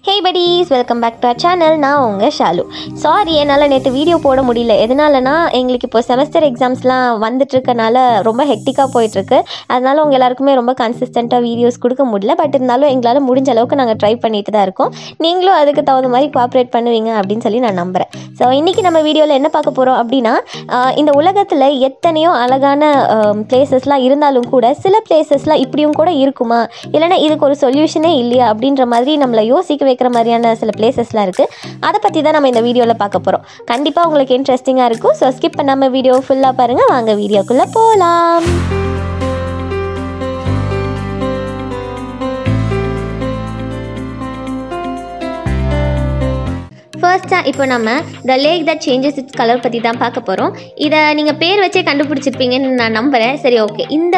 hey buddies welcome back to channel நான் உங்கள் Shalu sorry என்னால் நேற்று வீடியோ போட முடியல எதனாலனா எங்களுக்கு இப்போ செமஸ்டர் எக்ஸாம்ஸ்லாம் வந்துட்டு இருக்கனால ரொம்ப ஹெக்டிக்காக போயிட்டுருக்கு அதனால உங்கள் எல்லாருக்குமே ரொம்ப கன்சிஸ்டண்ட்டாக வீடியோஸ் கொடுக்க முடியல பட் இருந்தாலும் எங்களால் முடிஞ்ச அளவுக்கு நாங்கள் ட்ரை பண்ணிட்டு தான் இருக்கோம் நீங்களும் அதுக்கு தகுந்த மாதிரி கோஆப்ரேட் பண்ணுவீங்க அப்படின்னு சொல்லி நான் நம்புகிறேன் ஸோ இன்றைக்கி நம்ம வீடியோவில் என்ன பார்க்க போகிறோம் அப்படின்னா ஆஹ் இந்த உலகத்தில் எத்தனையோ அழகான பிளேசஸ்லாம் இருந்தாலும் கூட சில பிளேசஸ்லாம் இப்படியும் கூட இருக்குமா இல்லைன்னா இதுக்கு ஒரு சொல்யூஷனே இல்லையா அப்படின்ற மாதிரி நம்மளை யோசிக்க வைக்கிற மாதிரியான சில பிளேசஸ்லாம் இருக்குது அதை பற்றி தான் நம்ம இந்த வீடியோவில் பார்க்க போகிறோம் கண்டிப்பாக உங்களுக்கு இன்ட்ரெஸ்டிங்காக இருக்கும் ஸோ ஸ்கிப் பண்ணாமல் வீடியோ ஃபுல்லாக பாருங்கள் வாங்க வீடியோக்குள்ளே போகலாம் ஃபர்ஸ்ட்டாக இப்போ நம்ம the lake that changes its colour பற்றி தான் பார்க்க போகிறோம் இதை நீங்கள் பேர் வச்சே கண்டுபிடிச்சிருப்பீங்கன்னு நான் நம்புகிறேன் சரி ஓகே இந்த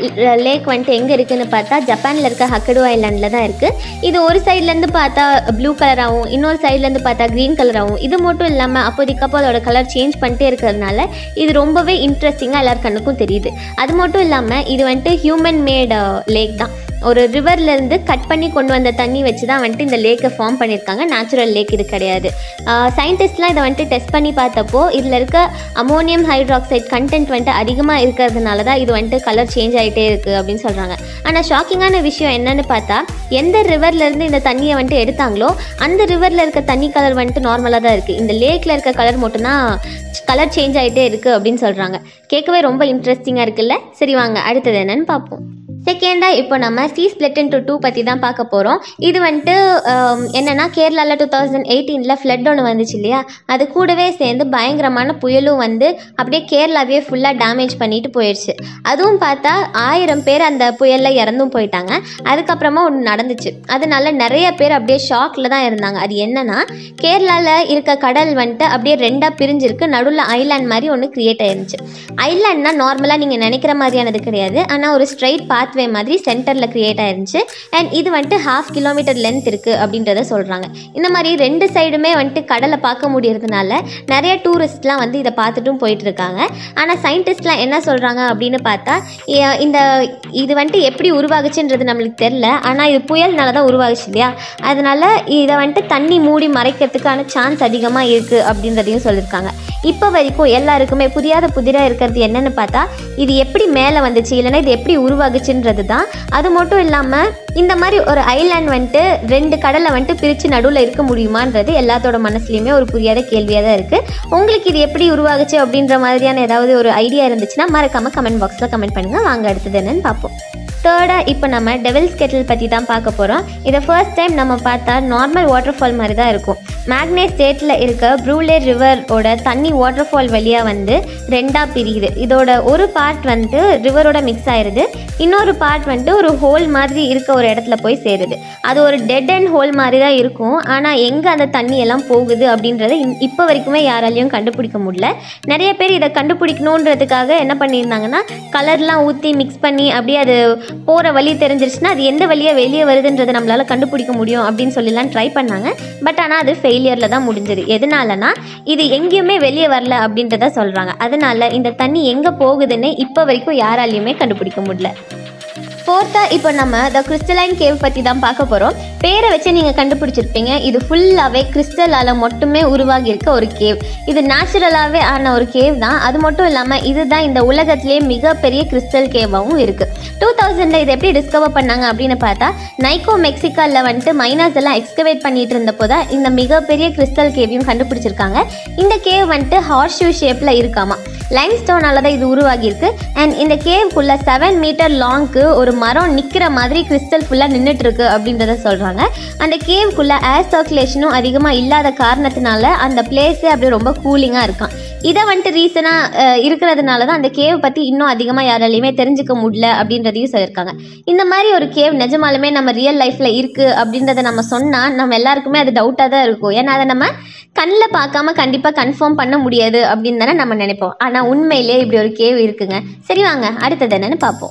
லேக் வந்துட்டு எங்கே இருக்குன்னு பார்த்தா ஜப்பானில் இருக்க ஹக்கடு ஐலாண்டில் தான் இருக்குது இது ஒரு சைட்லேருந்து பார்த்தா ப்ளூ கலராகவும் இன்னொரு சைட்லேருந்து பார்த்தா க்ரீன் கலராகவும் இது மட்டும் இல்லாமல் அப்போதைக்கப்போ அதோட கலர் சேஞ்ச் பண்ணிட்டே இருக்கிறதுனால இது ரொம்பவே இன்ட்ரெஸ்டிங்காக எல்லார் கண்ணுக்கும் தெரியுது அது மட்டும் இல்லாமல் இது வந்துட்டு ஹியூமன் மேட் லேக் தான் ஒரு ரிவர்லேருந்து கட் பண்ணி கொண்டு வந்த தண்ணி வச்சு தான் வந்துட்டு இந்த லேக்கை ஃபார்ம் பண்ணியிருக்காங்க நேச்சுரல் லேக் இது கிடையாது சயின்டிஸ்ட்லாம் இதை வந்துட்டு டெஸ்ட் பண்ணி பார்த்தப்போ இதில் இருக்க அமோனியம் ஹைட்ராக்சைட் கண்டென்ட் வந்துட்டு அதிகமாக இருக்கிறதுனால தான் இது வந்துட்டு கலர் சேஞ்ச் ஆகிட்டே இருக்குது அப்படின்னு சொல்கிறாங்க ஆனால் ஷாக்கிங்கான விஷயம் என்னன்னு பார்த்தா எந்த ரிவர்லேருந்து இந்த தண்ணியை வந்துட்டு எடுத்தாங்களோ அந்த ரிவரில் இருக்க தண்ணி கலர் வந்துட்டு நார்மலாக தான் இருக்குது இந்த லேக்கில் இருக்க கலர் மட்டும்தான் கலர் சேஞ்ச் ஆகிட்டே இருக்குது அப்படின்னு சொல்கிறாங்க கேட்கவே ரொம்ப இன்ட்ரெஸ்டிங்காக இருக்குல்ல சரி வாங்க அடுத்தது என்னன்னு பார்ப்போம் செகண்டாக இப்போ நம்ம சி ஸ்பிளிட் இன்டு டூ பற்றி தான் பார்க்க போகிறோம் இது வந்துட்டு ஆம், என்னன்னா கேரளாவில் டூ தௌசண்ட் எயிட்டீனில் ஃப்ளட் ஒன்று வந்துச்சு இல்லையா அது கூடவே சேர்ந்து பயங்கரமான புயலும் வந்து அப்படியே கேரளாவே ஃபுல்லாக டேமேஜ் பண்ணிட்டு போயிடுச்சு அதுவும் பார்த்தா ஆயிரம் பேர் அந்த புயலில் இறந்தும் போயிட்டாங்க அதுக்கப்புறமா ஒன்று நடந்துச்சு அதனால நிறைய பேர் அப்படியே ஷாக்கில் தான் இருந்தாங்க அது என்னன்னா கேரளாவில் இருக்க கடல் வந்துட்டு அப்படியே ரெண்டாக பிரிஞ்சிருக்கு நடுவில் ஐலாண்ட் மாதிரி ஒன்று கிரியேட் ஆயிருந்துச்சு ஐலாண்ட்னா நார்மலாக நீங்கள் நினைக்கிற மாதிரியானது கிடையாது ஆனால் ஒரு ஸ்ட்ரைட் பாத்வே மாதிரி சென்டரில் கிரியேட் ஆயிருந்துச்சு அண்ட் இது வந்துட்டு ஹாஃப் கிலோமீட்டர் லென்த் இருக்குது அப்படின்றத சொல்கிறாங்க இந்த மாதிரி ரெண்டு சைடுமே வந்துட்டு கடலை பார்க்க முடியறதுனால நிறைய டூரிஸ்ட்லாம் வந்து இதை பார்த்துட்டும் போயிட்டு இருக்காங்க ஆனால் சயின்டிஸ்ட்லாம் என்ன சொல்கிறாங்க அப்படின்னு பார்த்தா இ- இந்த இது வந்துட்டு எப்படி உருவாகுச்சுன்றது நம்மளுக்கு தெரில ஆனால் இது புயல்னால தான் உருவாகுச்சு இல்லையா அதனால இதை வந்துட்டு தண்ணி மூடி மறைக்கிறதுக்கான சான்ஸ் அதிகமாக இருக்குது அப்படின்றதையும் சொல்லியிருக்காங்க இப்போ வரைக்கும் எல்லாருக்குமே புரியாத புதிராக இருக்கிறது என்னன்னு பார்த்தா இது எப்படி மேலே வந்துச்சு இல்லைன்னா இது எப்படி உருவாகுச்சுன்றது தான் அது மட்டும் இல்லாமல் இந்த மாதிரி ஒரு ஐலாண்ட் வந்துட்டு ரெண்டு கடலை வந்துட்டு பிரித்து நடுவில் இருக்க முடியுமான்றது எல்லாத்தோட மனசுலையுமே ஒரு புரியாத கேள்வியாக தான் இருக்குது உங்களுக்கு இது எப்படி உருவாகுச்சு அப்படின்ற மாதிரியான ஏதாவது ஒரு ஐடியா இருந்துச்சுன்னா மறக்காமல் கமெண்ட் பாக்ஸில் கமெண்ட் பண்ணுங்கள் வாங்க அடுத்தது என்னன்னு பார்ப்போம் தேர்டாக இப்போ நம்ம டெவில்ஸ் கெட்டில் பற்றி தான் பார்க்க போகிறோம் இதை ஃபர்ஸ்ட் டைம் நம்ம பார்த்தா நார்மல் வாட்டர் ஃபால் மாதிரி தான் இருக்கும் மேக்னே ஸ்டேட்டில் இருக்க ப்ரூலே ரிவரோட தண்ணி வாட்டர் ஃபால் வழியாக வந்து ரெண்டாக பிரியுது இதோட ஒரு பார்ட் வந்து ரிவரோட மிக்ஸ் ஆயிடுது இன்னொரு பார்ட் வந்துட்டு ஒரு ஹோல் மாதிரி இருக்க ஒரு இடத்துல போய் சேருது அது ஒரு டெட் அண்ட் ஹோல் மாதிரி தான் இருக்கும் ஆனால் எங்கே அந்த தண்ணி எல்லாம் போகுது அப்படின்றத இன்- இப்போ வரைக்குமே யாராலையும் கண்டுபிடிக்க முடியல நிறைய பேர் இதை கண்டுபிடிக்கணுன்றதுக்காக என்ன பண்ணியிருந்தாங்கன்னா கலர்லாம் ஊற்றி மிக்ஸ் பண்ணி அப்படியே அது போகிற வழி தெரிஞ்சிருச்சுன்னா அது எந்த வழியாக வெளியே வருதுன்றதை நம்மளால் கண்டுபிடிக்க முடியும் அப்படின்னு சொல்லிலாம் ட்ரை பண்ணாங்க பட் ஆனால் அது ஃபெயிலியரில் தான் முடிஞ்சது எதனாலனா இது எங்கேயுமே வெளியே வரல அப்படின்றத சொல்கிறாங்க அதனால இந்த தண்ணி எங்கே போகுதுன்னு இப்போ வரைக்கும் யாராலையுமே கண்டுபிடிக்க முடியல ஃபோர்த்தாக இப்போ நம்ம த கிறிஸ்டலைன் கேவ் பற்றி தான் பார்க்க போகிறோம் பேரை வச்சு நீங்கள் கண்டுபிடிச்சிருப்பீங்க இது ஃபுல்லாகவே கிறிஸ்டலால் மட்டுமே உருவாகி இருக்க ஒரு கேவ் இது நேச்சுரலாகவே ஆன ஒரு கேவ் தான் அது மட்டும் இல்லாமல் இதுதான் இந்த உலகத்திலேயே மிகப்பெரிய கிறிஸ்டல் கேவாகவும் இருக்குது டூ தௌசண்டில் இது எப்படி டிஸ்கவர் பண்ணாங்க அப்படின்னு பார்த்தா நைக்கோ மெக்சிகாவில் வந்துட்டு மைனர்ஸ் எல்லாம் எக்ஸ்கவேட் பண்ணிட்டு இருந்தப்போ தான் இந்த மிகப்பெரிய கிறிஸ்டல் கேவையும் கண்டுபிடிச்சிருக்காங்க இந்த கேவ் வந்துட்டு ஹார்ஸ் ஷூ ஷேப்பில் இருக்காமா லைம் ஸ்டோனால தான் இது உருவாகியிருக்கு அண்ட் இந்த கேவ்க்குள்ளே செவன் மீட்டர் லாங்க்கு ஒரு மரம் நிற்கிற மாதிரி கிறிஸ்டல் ஃபுல்லாக நின்றுட்டு இருக்கு அப்படின்றத சொல்கிறாங்க அந்த கேவ்க்குள்ளே ஏர் சர்க்குலேஷனும் அதிகமாக இல்லாத காரணத்தினால அந்த பிளேஸே அப்படியே ரொம்ப கூலிங்காக இருக்கான் இதை வந்துட்டு ரீசனாக இருக்கிறதுனால தான் அந்த கேவ் பற்றி இன்னும் அதிகமாக யாராலையுமே தெரிஞ்சுக்க முடியல அப்படின்றதையும் சொல்லியிருக்காங்க இந்த மாதிரி ஒரு கேவ் நிஜமாலுமே நம்ம ரியல் லைஃப்பில் இருக்குது அப்படின்றத நம்ம சொன்னால் நம்ம எல்லாருக்குமே அது டவுட்டாக தான் இருக்கும் ஏன்னா அதை நம்ம கண்ணில் பார்க்காம கண்டிப்பாக கன்ஃபார்ம் பண்ண முடியாது அப்படின்னு தானே நம்ம நினைப்போம் ஆனால் உண்மையிலேயே இப்படி ஒரு கேவ் இருக்குங்க சரி வாங்க அடுத்தது என்னன்னு பார்ப்போம்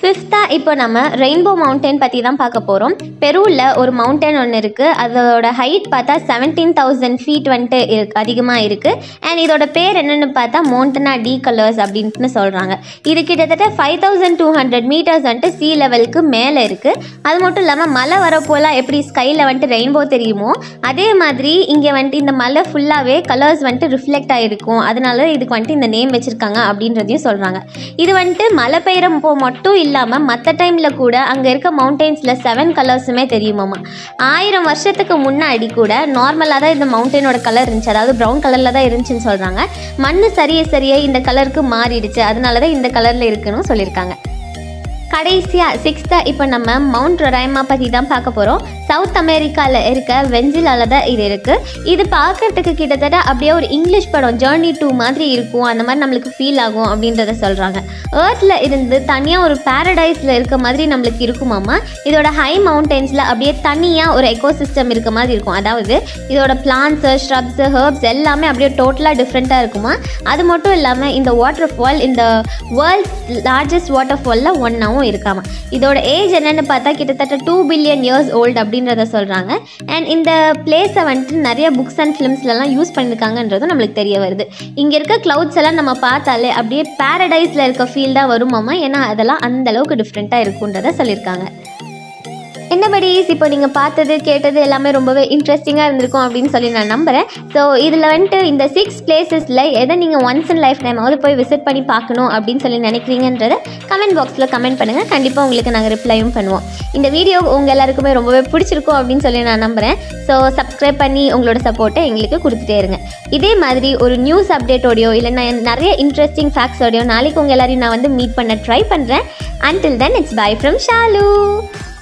ஃபிஃப்த்தாக இப்போ நம்ம ரெயின்போ மவுண்டன் பற்றி தான் பார்க்க போகிறோம் பெருவில் ஒரு மவுண்டன் ஒன்று இருக்குது அதோட ஹைட் பார்த்தா செவன்டீன் தௌசண்ட் ஃபீட் வந்துட்டு இருக்கு அதிகமாக இருக்குது அண்ட் இதோட பேர் என்னென்னு பார்த்தா மவுண்டனா டி கலர்ஸ் அப்படின்ட்டு சொல்கிறாங்க இது கிட்டத்தட்ட five thousand two hundred meters வந்துட்டு சி லெவலுக்கு மேலே இருக்குது அது மட்டும் இல்லாமல் மழை வரப்போலாம் எப்படி ஸ்கையில் வந்துட்டு ரெயின்போ தெரியுமோ அதே மாதிரி இங்கே வந்துட்டு இந்த மலை ஃபுல்லாகவே கலர்ஸ் வந்துட்டு ரிஃப்ளெக்ட் ஆகிருக்கும் அதனால இதுக்கு வந்துட்டு இந்த நேம் வச்சுருக்காங்க அப்படின்றதையும் சொல்கிறாங்க இது வந்துட்டு மழை பெய்யறப்போ மட்டும் இல்லாமல் மற்ற டைமில் கூட அங்கே இருக்க மவுண்டெயின்ஸில் செவன் கலர்ஸுமே தெரியுமாமா ஆயிரம் வருஷத்துக்கு முன்னாடி கூட நார்மலாக தான் இந்த மவுண்டெயினோட கலர் இருந்துச்சு அதாவது ப்ரௌன் கலரில் தான் இருந்துச்சுன்னு சொல்கிறாங்க மண் சரிய சரிய இந்த கலருக்கு மாறிடுச்சு அதனால தான் இந்த கலரில் இருக்குன்னு சொல்லியிருக்காங்க கடைசியாக சிக்ஸ்த்தாக இப்போ நம்ம மவுண்ட் ரொரைமா பற்றி தான் பார்க்க போகிறோம் சவுத் அமெரிக்காவில் இருக்க வெஞ்சிலால தான் இது இருக்குது இது பார்க்கறதுக்கு கிட்டத்தட்ட அப்படியே ஒரு இங்கிலீஷ் படம் ஜேர்னி டூ மாதிரி இருக்கும் அந்த மாதிரி நம்மளுக்கு ஃபீல் ஆகும் அப்படின்றத சொல்கிறாங்க ஏர்த்தில் இருந்து தனியாக ஒரு பேரடைஸில் இருக்க மாதிரி நம்மளுக்கு இருக்குமாமா இதோட ஹை மவுண்டன்ஸில் அப்படியே தனியாக ஒரு எக்கோசிஸ்டம் இருக்க மாதிரி இருக்கும் அதாவது இதோட பிளான்ஸு ஷ்ரப்ஸு ஹர்ப்ஸ் எல்லாமே அப்படியே டோட்டலாக டிஃப்ரெண்ட்டாக இருக்குமா அது மட்டும் இல்லாமல் இந்த வாட்டர் ஃபால் இந்த வேர்ல்ட்ஸ் லார்ஜஸ்ட் வாட்டர் ஃபாலில் ஒன்றாவும் இருக்காமா இதோட ஏஜ் என்னன்னு பார்த்தா கிட்டத்தட்ட டூ பில்லியன் இயர்ஸ் ஓல்டு அப்படின்றத சொல்கிறாங்க அண்ட் இந்த பிளேஸை வந்துட்டு நிறைய புக்ஸ் அண்ட் ஃபிலிம்ஸ்லலாம் யூஸ் பண்ணியிருக்காங்கன்றதும் நம்மளுக்கு தெரிய வருது இங்கே இருக்க க்ளவுட்ஸ் எல்லாம் நம்ம பார்த்தாலே அப்படியே பேரடைஸில் இருக்க ஃபீல் தான் வருமாமா ஏன்னா அதெல்லாம் அந்த அளவுக்கு டிஃப்ரெண்ட்டாக இருக்குன்றத சொல்லியிருக்காங்க என்ன படிஸ் இப்போ நீங்கள் பார்த்தது கேட்டது எல்லாமே ரொம்பவே இன்ட்ரெஸ்டிங்காக இருந்திருக்கும் அப்படின்னு சொல்லி நான் நம்புகிறேன் ஸோ இதில் வந்துட்டு இந்த சிக்ஸ் பிளேசஸில் எதை நீங்கள் ஒன்ஸ் இன் லைஃப் டைமாவது போய் விசிட் பண்ணி பார்க்கணும் அப்படின்னு சொல்லி நினைக்கிறீங்கன்றத கமெண்ட் பாக்ஸில் கமெண்ட் பண்ணுங்கள் கண்டிப்பாக உங்களுக்கு நாங்கள் ரிப்ளையும் பண்ணுவோம் இந்த வீடியோ உங்கள் எல்லாருக்குமே ரொம்பவே பிடிச்சிருக்கும் அப்படின்னு சொல்லி நான் நம்புகிறேன் ஸோ சப்ஸ்கிரைப் பண்ணி உங்களோட சப்போர்ட்டை எங்களுக்கு கொடுத்துட்டே இருங்க இதே மாதிரி ஒரு நியூஸ் அப்டேட்டோடையோ இல்லைன்னா நிறைய இன்ட்ரெஸ்டிங் ஃபேக்ட்ஸோடையோ நாளைக்கு உங்கள் எல்லாரையும் நான் வந்து மீட் பண்ண ட்ரை பண்ணுறேன் until then it's bye from Shalu